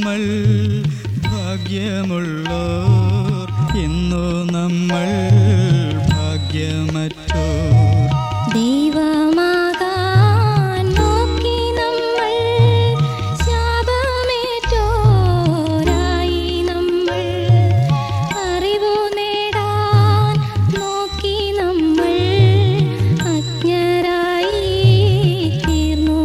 നമ്മൾ ഭാഗ്യമുള്ളോർ ഇന്നു നമ്മൾ ഭാഗ്യമറ്റോർ ദൈവമാകാൻ നോക്കി നമ്മൾ ശാപമേറ്റോരായി നമ്മൾ അറിവു നേടാൻ നോക്കി നമ്മൾ അജ്ഞരായി തീർന്നു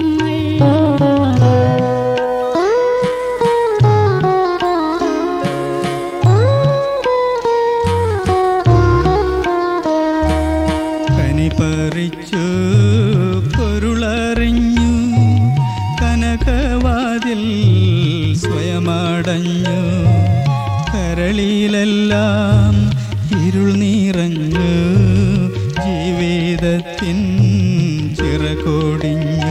കനി പറിച്ചു പൊരുളറിഞ്ഞു കനകവാതിൽ സ്വയമടഞ്ഞു കരളിലെല്ലാം ഇരുൾ നിറഞ്ഞു ജീവിതത്തിൻ ചിറകൊടിഞ്ഞു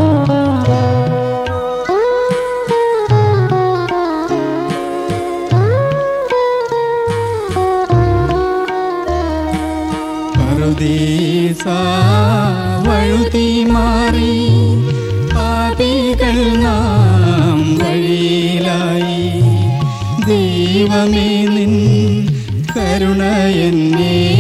പറുദീസ വഴുതി മാറി പാപികൾ നാം വഴിയിലായി ദൈവമേ നിൻ കരുണ എന്നെ